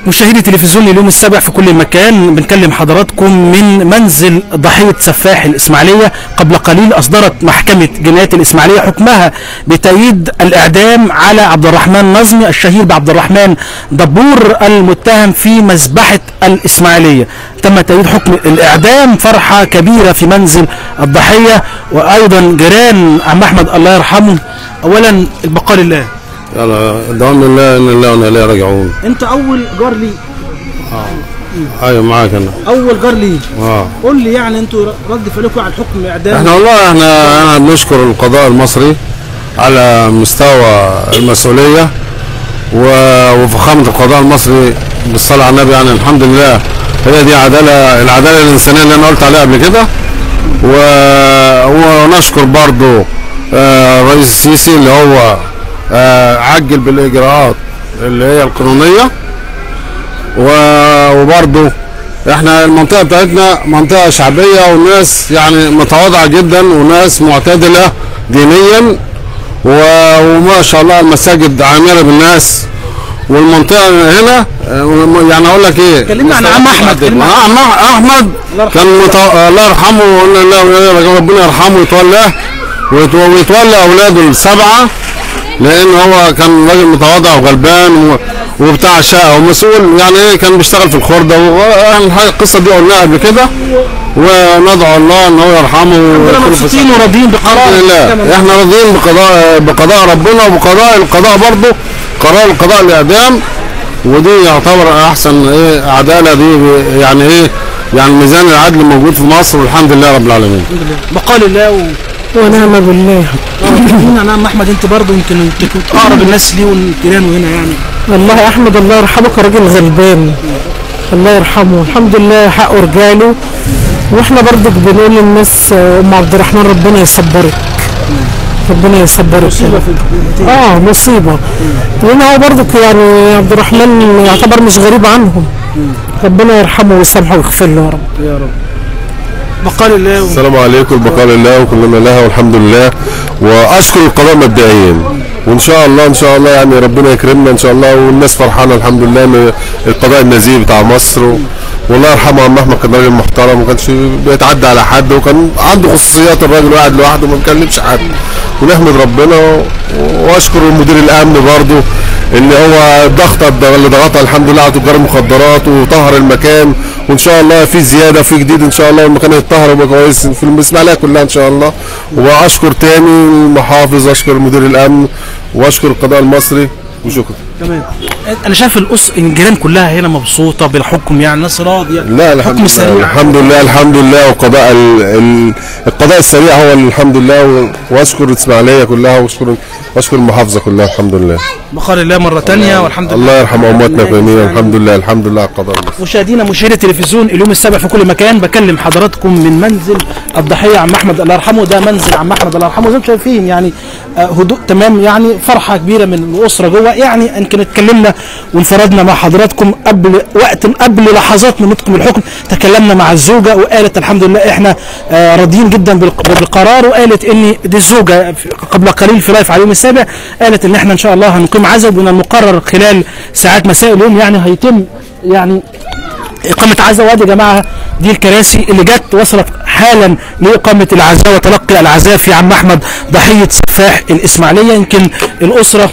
مشاهدي تلفزيون اليوم السابع في كل مكان بنكلم حضراتكم من منزل ضحية سفاح الإسماعيلية قبل قليل أصدرت محكمة جنايات الإسماعيلية حكمها بتأييد الإعدام على عبد الرحمن نظمي الشهير بعبد الرحمن دبور المتهم في مذبحة الإسماعيلية تم تأييد حكم الإعدام فرحة كبيرة في منزل الضحية وأيضا جيران عم أحمد الله يرحمه أولا البقاء لله يلا دوام لله ان الله وانا اليه راجعون أنت أول جار لي ايوه معاك انا أول جار لي اه قول لي يعني انتوا رد فعلكم على الحكم الاعدام احنا والله احنا انا بنشكر القضاء المصري على مستوى المسؤوليه و- وفخامه القضاء المصري بالصلاه على النبي يعني الحمد لله هي دي عداله العداله الانسانيه اللي انا قلت عليها قبل كده و- ونشكر برضو آه، الرئيس السيسي اللي هو آه، عجل بالاجراءات اللي هي القانونيه و- وبرضو احنا المنطقه بتاعتنا منطقه شعبيه وناس يعني متواضعه جدا وناس معتدله دينيا و- وما شاء الله المساجد عامره بالناس والمنطقه هنا آه، يعني اقول لك ايه كلمنا عن عم أحمد، كلمنا آه، عم احمد الله كان مت... الله يرحمه وقلنا الله ربنا يرحمه ويتولاه ويت- ويتولى اولاده السبعه لان هو كان راجل متواضع وغلبان و... وبتاع شقه ومسؤول يعني ايه كان بيشتغل في الخرده و- الحقيقة القصه دي قلناها قبل كده وندعو الله ان هو يرحمه ربنا ويغفر في مبسوطين وراضيين بقرار الحمد لله احنا راضيين بقضاء بقضاء ربنا وبقضاء القضاء برضه قرار القضاء الاعدام ودي يعتبر احسن ايه عداله دي ب- يعني ايه يعني ميزان العدل موجود في مصر والحمد لله رب العالمين بقاء لله و... ونعم بالله كلمنا عن عم احمد انت برضه يمكن انت كنت اقرب الناس ليه والجيران هنا يعني والله احمد الله يرحمه كان راجل غلبان الله يرحمه الحمد لله حقه رجاله واحنا برضك بنقول للناس آه، ام عبد الرحمن ربنا يصبرك ربنا يصبرك مصيبه في اه مصيبه لان هو برضك يعني عبد الرحمن يعتبر مش غريب عنهم ربنا يرحمه ويسامحه ويغفر له يا رب يا رب بقاء لله و... السلام عليكم بقاء لله وكلنا لها والحمد لله واشكر القضاء مبدئيا وان شاء الله ان شاء الله يعني ربنا يكرمنا ان شاء الله والناس فرحانه الحمد لله ان القضاء النزيه بتاع مصر و... والله يرحمه عم احمد كان راجل محترم وما كانش بيتعدى على حد وكان عنده خصوصيات الراجل قاعد لوحده ما بيكلمش حد ونحمد ربنا و... واشكر مدير الامن برضه اللي هو الضغط اللي ضغطها الحمد لله على تجار المخدرات وطهر المكان وان شاء الله في زياده في جديد ان شاء الله والمكان يتطهر ويبقى كويس في الاسماعيليه كلها ان شاء الله واشكر تاني المحافظ اشكر مدير الامن واشكر القضاء المصري وشكرا تمام انا شايف الأس الجيران كلها هنا مبسوطه بالحكم يعني الناس راضيه لا الحمد حكم لله سريع الحمد لله الحمد لله والقضاء ال- ال- القضاء السريع هو الحمد لله و- واشكر الاسماعيليه كلها واشكر واشكر المحافظه كلها الحمد لله بقاء لله مره ثانيه والحمد لله الله يرحم امواتنا جميعا الحمد لله الحمد لله على القضاء المصري مشاهدينا مشاهدي تلفزيون اليوم السابع في كل مكان بكلم حضراتكم من منزل الضحيه عم احمد الله يرحمه ده منزل عم احمد الله يرحمه زي ما انتم شايفين يعني آه، هدوء تمام يعني فرحه كبيره من الاسره جوه يعني يمكن اتكلمنا وانفردنا مع حضراتكم قبل وقت قبل لحظات من نطق الحكم تكلمنا مع الزوجه وقالت الحمد لله احنا آه، راضيين جدا بالق- بالقرار وقالت ان دي الزوجه في- قبل قليل في لايف على اليوم السابع قالت ان احنا ان شاء الله هنقيم عزب ومن المقرر خلال ساعات مساء اليوم يعني هيتم يعني إقامة عزاء وادي يا جماعة دي الكراسي اللي جت وصلت حالا لإقامة العزاء وتلقي العزاء في عم أحمد ضحية سفاح الإسماعيلية يمكن الأسرة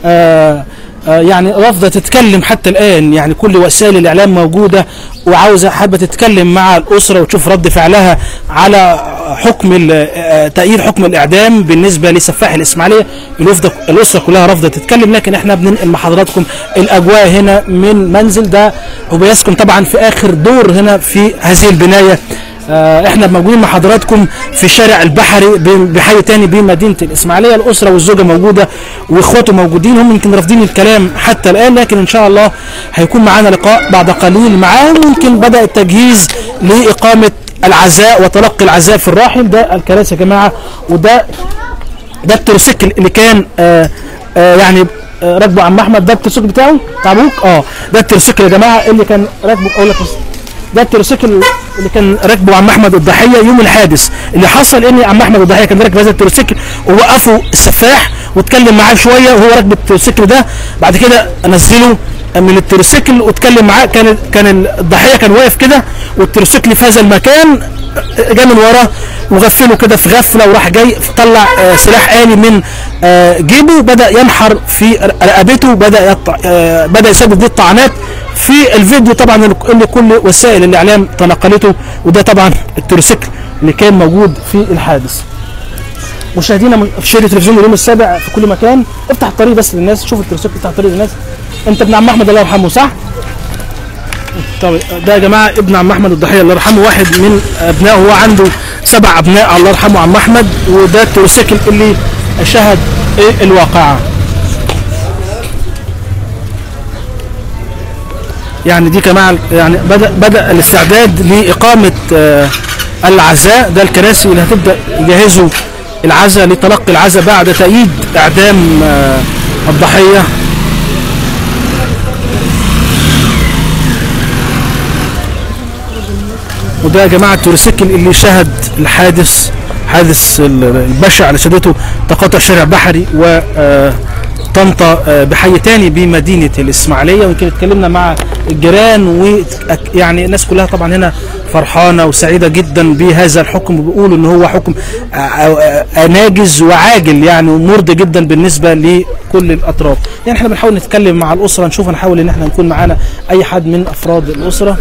آه آه يعني رافضة تتكلم حتى الآن يعني كل وسائل الإعلام موجودة وعاوزة حابة تتكلم مع الأسرة وتشوف رد فعلها على حكم ال- آه، تأييد حكم الإعدام بالنسبة لسفاح الإسماعيلية الوفدة الأسرة كلها رافضة تتكلم لكن احنا بننقل مع حضراتكم الأجواء هنا من منزل ده وبيسكن طبعا في آخر دور هنا في هذه البناية آه، احنا موجودين مع حضراتكم في شارع البحري ب- بحي تاني بمدينه الاسماعيليه الاسره والزوجه موجوده واخواته موجودين هم يمكن رافضين الكلام حتى الان لكن ان شاء الله هيكون معانا لقاء بعد قليل معاهم يمكن بدا التجهيز لاقامه العزاء وتلقي العزاء في الراحل ده الكراسي يا جماعه وده ده التروسيكل اللي كان آه آه يعني آه راكبه عم احمد ده التروسيكل بتاعه بتاع ابوك اه ده التروسيكل يا جماعه اللي كان راكبه اقول لك بس ده التروسيكل اللي كان راكبه عم احمد الضحيه يوم الحادث اللي حصل ان عم احمد الضحيه كان راكب هذا التروسيكل ووقفوا السفاح واتكلم معاه شويه وهو راكب التروسيكل ده بعد كده نزله من التروسيكل واتكلم معاه كان كان الضحيه كان واقف كده والتروسيكل في هذا المكان جه من وراه وغفله كده في غفله وراح جاي طلع آه، سلاح آلي من آه، جيبه بدا ينحر في رقبته بدا يطع آه، بدا يسبب دي الطعنات في الفيديو طبعا اللي اللي كل وسائل الاعلام تنقلته وده طبعا التروسيكل اللي كان موجود في الحادث مشاهدينا من في شاشه تلفزيون اليوم السابع في كل مكان افتح الطريق بس للناس شوف الترسيكل افتح الطريق للناس انت ابن عم احمد الله يرحمه صح؟ طب ده يا جماعه ابن عم احمد الضحيه الله يرحمه واحد من ابنائه هو عنده سبع ابناء الله يرحمه عم احمد وده الترسيكل اللي شهد ايه الواقعه يعني دي كمان يعني بدا بدا الاستعداد لاقامه آه، العزاء ده الكراسي اللي هتبدا يجهزوا العزاء لتلقي العزاء بعد تأييد اعدام آه، الضحيه وده يا جماعه التورسيكل اللي شهد الحادث حادث ال- البشع اللي شهدته تقاطع شارع بحري و آه، طنطا آه، بحي تاني بمدينه الاسماعيليه ويمكن اتكلمنا مع الجيران ويعني الناس كلها طبعا هنا فرحانه وسعيده جدا بهذا الحكم وبيقولوا ان هو حكم آه، آه، آه، ناجز وعاجل يعني ومرضي جدا بالنسبه لكل الاطراف يعني احنا بنحاول نتكلم مع الاسره نشوف نحاول ان احنا نكون معانا اي حد من افراد الاسره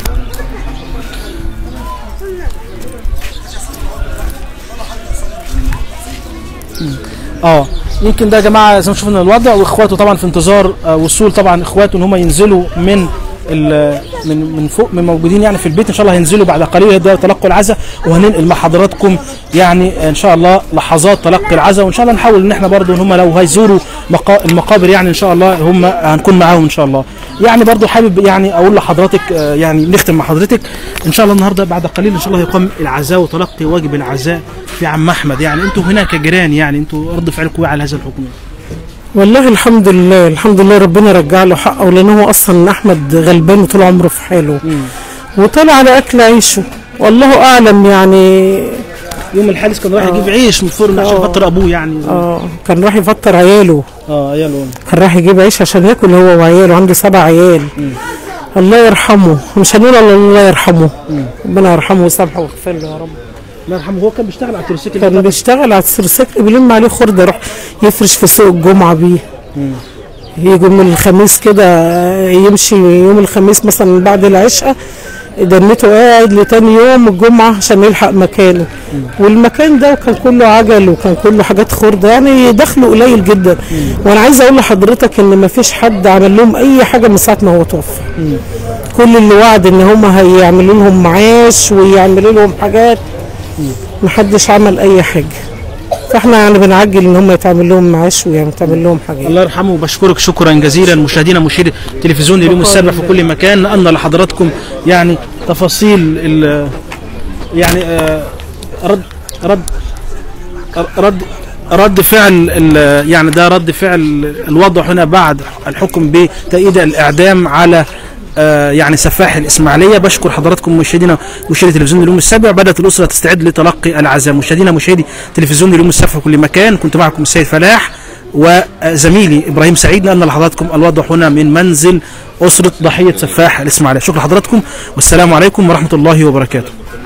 اه يمكن ده يا جماعه زي ما شفنا الوضع واخواته طبعا في انتظار آه، وصول طبعا اخواته ان هم ينزلوا من ال- من من فوق من موجودين يعني في البيت ان شاء الله هينزلوا بعد قليل يبداوا تلقوا العزاء وهننقل مع حضراتكم يعني ان شاء الله لحظات تلقي العزاء وان شاء الله نحاول ان احنا برضو ان هم لو هيزوروا مقا- المقابر يعني ان شاء الله هم هنكون معاهم ان شاء الله يعني برضو حابب يعني اقول لحضرتك آه، يعني نختم مع حضرتك ان شاء الله النهارده بعد قليل ان شاء الله يقام العزاء وتلقي واجب العزاء في عم احمد يعني انتوا هناك جيران يعني انتوا رد فعلكم إيه على هذا الحكم والله الحمد لله الحمد لله ربنا رجع له حقه لان هو اصلا احمد غلبان وطول عمره في حاله وطلع على اكل عيشه والله اعلم يعني يوم الحادث كان رايح يجيب عيش من الفرن عشان آه. خاطر ابوه يعني اه كان راح يفطر عياله اه عياله كان راح يجيب عيش عشان ياكل هو وعياله عنده سبع عيال الله يرحمه مش هنقول الا الله يرحمه ربنا يرحمه ويسامحه ويغفر له يا رب الله يرحمه هو كان بيشتغل على التروسيكل كان بيشتغل على السرسكل بيلم عليه خرده يروح يفرش في سوق الجمعه بيه يجي من الخميس كده يمشي يوم الخميس مثلا بعد العشاء دنيته قاعد لتاني يوم الجمعة عشان يلحق مكانه والمكان ده كان كله عجل وكان كله حاجات خردة يعني دخله قليل جدا وانا عايزه اقول لحضرتك ان ما فيش حد عمل لهم اي حاجة من ساعة ما هو توفى كل اللي وعد ان هم هيعملوا لهم معاش ويعملوا لهم حاجات محدش عمل اي حاجة فاحنا يعني بنعجل ان هم يتعمل لهم معاش ويتعمل لهم حاجات الله يرحمه وبشكرك شكرا جزيلا مشاهدينا مشاهدي تلفزيون اليوم السابع في كل مكان نقلنا لحضراتكم يعني تفاصيل ال يعني آه، رد رد رد رد فعل ال- يعني ده رد فعل الوضع هنا بعد الحكم بتأييد الإعدام على آه، يعني سفاح الإسماعيلية بشكر حضراتكم مشاهدينا مشاهدي تلفزيون اليوم السابع بدأت الأسرة تستعد لتلقي العزاء مشاهدينا مشاهدي تلفزيون اليوم السابع في كل مكان كنت معكم السيد فلاح وزميلي إبراهيم سعيد نقلنا لحضراتكم الوضع هنا من منزل أسرة ضحية سفاح الإسماعيلية شكرا لحضراتكم والسلام عليكم ورحمة الله وبركاته